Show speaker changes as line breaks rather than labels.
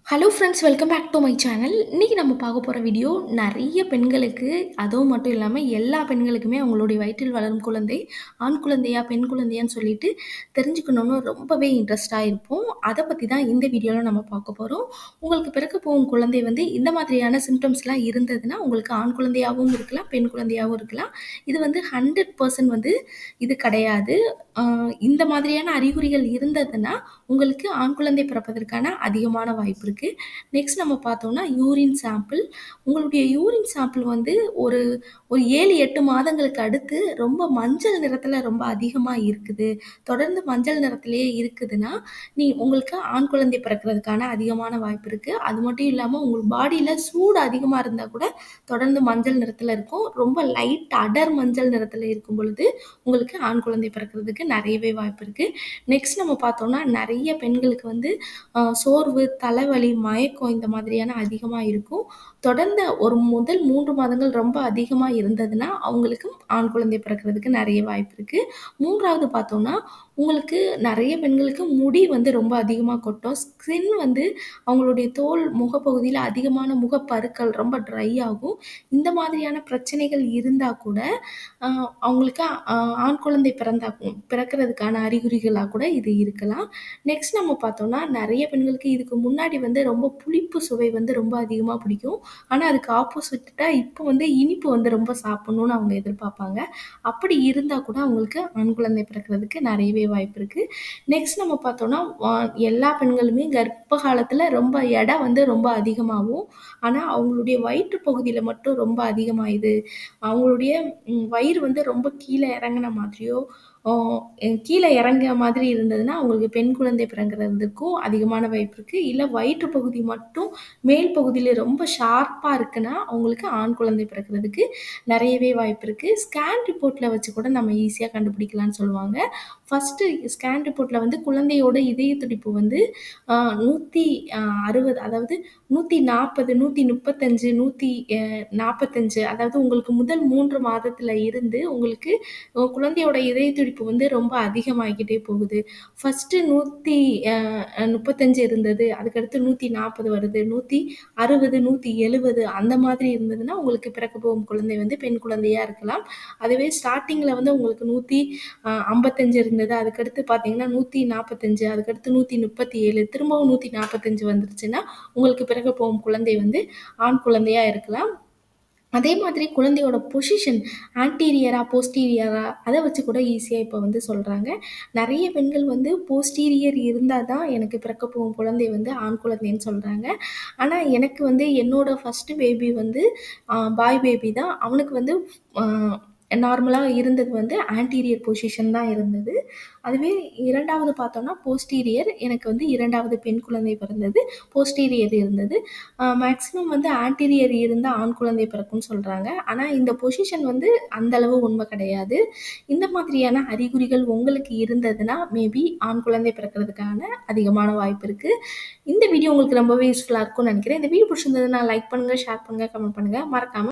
hello friends welcome back to my channel இன்றைக்கி நம்ம பார்க்க போகிற வீடியோ நிறைய பெண்களுக்கு அதுவும் மட்டும் இல்லாமல் எல்லா பெண்களுக்குமே அவங்களுடைய வயிற்றில் வளரும் குழந்தை ஆண் குழந்தையா பெண் குழந்தையான்னு சொல்லிட்டு தெரிஞ்சுக்கணுன்னு ரொம்பவே இன்ட்ரெஸ்டாக இருப்போம் அதை பற்றி தான் இந்த வீடியோவில் நம்ம பார்க்க போகிறோம் உங்களுக்கு பிறக்க போகும் குழந்தை வந்து இந்த மாதிரியான சிம்டம்ஸ்லாம் இருந்ததுன்னா உங்களுக்கு ஆண் குழந்தையாகவும் இருக்கலாம் பெண் குழந்தையாகவும் இருக்கலாம் இது வந்து ஹண்ட்ரட் பர்சன்ட் வந்து இது கிடையாது ஆஹ் இந்த மாதிரியான அறிகுறிகள் இருந்ததுன்னா உங்களுக்கு ஆண் குழந்தை பிறப்பதற்கான அதிகமான வாய்ப்பு இருக்குது நெக்ஸ்ட் நம்ம பார்த்தோம்னா யூரின் சாம்பிள் உங்களுடைய யூரின் சாம்பிள் வந்து ஒரு ஒரு ஏழு எட்டு மாதங்களுக்கு அடுத்து ரொம்ப மஞ்சள் நிறத்தில் ரொம்ப அதிகமாக இருக்குது தொடர்ந்து மஞ்சள் நிறத்திலேயே இருக்குதுன்னா நீ உங்களுக்கு ஆண் குழந்தை பிறக்கிறதுக்கான அதிகமான வாய்ப்பு இருக்குது அது மட்டும் இல்லாமல் உங்கள் பாடியில் சூடு அதிகமாக இருந்தால் கூட தொடர்ந்து மஞ்சள் நிறத்தில் இருக்கும் ரொம்ப லைட் அடர் மஞ்சள் நிறத்தில் இருக்கும் பொழுது உங்களுக்கு ஆண் குழந்தை பிறக்கிறதுக்கு நிறையவே வாய்ப்பு இருக்குது நெக்ஸ்ட் நம்ம பார்த்தோம்னா நிறைய பெண்களுக்கு வந்து ஆஹ், சோர்வு தலைவலி மயக்கம் இந்த மாதிரியான அதிகமாக இருக்கும் தொடர்ந்து ஒரு முதல் மூன்று மாதங்கள் ரொம்ப அதிகமாக இருந்ததுன்னா அவங்களுக்கு ஆண் குழந்தை பிறக்கிறதுக்கு நிறைய வாய்ப்பு இருக்குது மூன்றாவது பார்த்தோம்னா உங்களுக்கு நிறைய பெண்களுக்கு முடி வந்து ரொம்ப அதிகமாக கொட்டும் ஸ்கின் வந்து அவங்களுடைய தோல் முகப்பகுதியில் அதிகமான முகப்பருக்கள் ரொம்ப ட்ரை ஆகும் இந்த மாதிரியான பிரச்சனைகள் இருந்தால் கூட ஆஹ் அவங்களுக்கு ஆஹ் ஆண் குழந்தை பிறந்தா பிறக்கிறதுக்கான அறிகுறிகளாக கூட இது இருக்கலாம் நெக்ஸ்ட் நம்ம பார்த்தோம்னா நிறைய பெண்களுக்கு இதுக்கு முன்னாடி வந்து ரொம்ப புளிப்பு சுவை வந்து ரொம்ப அதிகமாக பிடிக்கும் ஆனால் அதுக்கு ஆப்போசிட்டாக இப்போ வந்து இனிப்பு வந்து ரொம்ப சாப்பிடணும்னு அவங்க எதிர்பார்ப்பாங்க அப்படி இருந்தால் கூட அவங்களுக்கு ஆண் குழந்தை பிறக்கிறதுக்கு நிறையவே வாய்ப்பு இருக்குது நெக்ஸ்ட் நம்ம பார்த்தோம்னா வா- எல்லா பெண்களுமே கர்ப்ப காலத்தில் ரொம்ப எடை வந்து ரொம்ப அதிகமாகும் ஆனால் அவங்களுடைய வயிற்று பகுதியில் மட்டும் ரொம்ப அதிகமாகுது அவங்களுடைய ம், வயிறு வந்து ரொம்ப கீழே இறங்கின மாதிரியோ ஆ, எ- கீழே இறங்கிய மாதிரி இருந்ததுன்னா அவங்களுக்கு பெண் குழந்தை பிறக்கிறதுக்கும் அதிகமான வாய்ப்பு இருக்குது இல்லை வயிற்று பகுதி மட்டும் மேல் பகுதியில் ரொம்ப ஷார்ப்பாக இருக்குன்னா அவங்களுக்கு ஆண் குழந்தை பிறக்கிறதுக்கு நிறையவே வாய்ப்பு இருக்குது ஸ்கேன் ரிப்போர்ட்டில் வச்சு கூட நம்ம ஈஸியாக கண்டுபிடிக்கலாம்னு சொல்லுவாங்க ஃபஸ்ட்டு ஸ்கேன் ரிப்போர்ட்டில் வந்து குழந்தையோட இதய துடிப்பு வந்து நூற்றி அறுபது அதாவது நூற்றி நாற்பது நூற்றி முப்பத்தஞ்சு நூற்றி நாற்பத்தஞ்சு அதாவது உங்களுக்கு முதல் மூன்று மாதத்தில் இருந்து உங்களுக்கு உங்க குழந்தையோட இதய துடிப்பு வந்து ரொம்ப அதிகமாகிக்கிட்டே போகுது ஃபஸ்ட்டு நூற்றி முப்பத்தஞ்சு இருந்தது அதுக்கடுத்து நூற்றி நாற்பது வருது நூற்றி அறுபது நூற்றி எழுபது அந்த மாதிரி இருந்ததுன்னா உங்களுக்கு பிறக்க போகும் குழந்தை வந்து பெண் குழந்தையாக இருக்கலாம் அதுவே ஸ்டார்டிங்கில் வந்து உங்களுக்கு நூற்றி ஐம்பத்தஞ்சு இருந்தது அதுக்கடுத்து பார்த்தீங்கன்னா நூற்றி நாற்பத்தஞ்சு அதுக்கடுத்து நூற்றி முப்பத்தி ஏழு திரும்பவும் நூற்றி நாற்பத்தஞ்சு வந்துருச்சுன்னா உங்களுக்கு பிறக்க போகும் குழந்தை வந்து ஆண் குழந்தையாக இருக்கலாம் அதே மாதிரி குழந்தையோட பொசிஷன் ஆன்டீரியரா போஸ்டீரியரா அதை வச்சு கூட ஈஸியாக இப்போ வந்து சொல்கிறாங்க நிறைய பெண்கள் வந்து போஸ்டீரியர் இருந்தால் தான் எனக்கு பிறக்க போகும் குழந்தை வந்து ஆண் குழந்தைன்னு சொல்கிறாங்க ஆனால் எனக்கு வந்து என்னோட ஃபஸ்ட்டு பேபி வந்து பாய் பேபி தான் அவனுக்கு வந்து நார்மலாக இருந்தது வந்து ஆன்டீரியர் பொசிஷன் தான் இருந்தது அதுவே இரண்டாவது பார்த்தோம்னா போஸ்டீரியர் எனக்கு வந்து இரண்டாவது பெண் குழந்தை பிறந்தது போஸ்டீரியர் இருந்தது மேக்ஸிமம் வந்து ஆன்டீரியர் இருந்தால் ஆண் குழந்தை பிறக்கும்னு சொல்கிறாங்க ஆனால் இந்த பொசிஷன் வந்து அந்த அளவு உண்மை கிடையாது இந்த மாதிரியான அறிகுறிகள் உங்களுக்கு இருந்ததுன்னா மேபி ஆண் குழந்தை பிறக்கிறதுக்கான அதிகமான வாய்ப்பு இருக்குது இந்த வீடியோ உங்களுக்கு ரொம்பவே யூஸ்ஃபுல்லாக இருக்கும்னு நினைக்கிறேன் இந்த வீடியோ பிடிச்சிருந்ததுன்னா லைக் பண்ணுங்கள் ஷேர் பண்ணுங்கள் கமெண்ட் பண்ணுங்கள் மறக்காமல்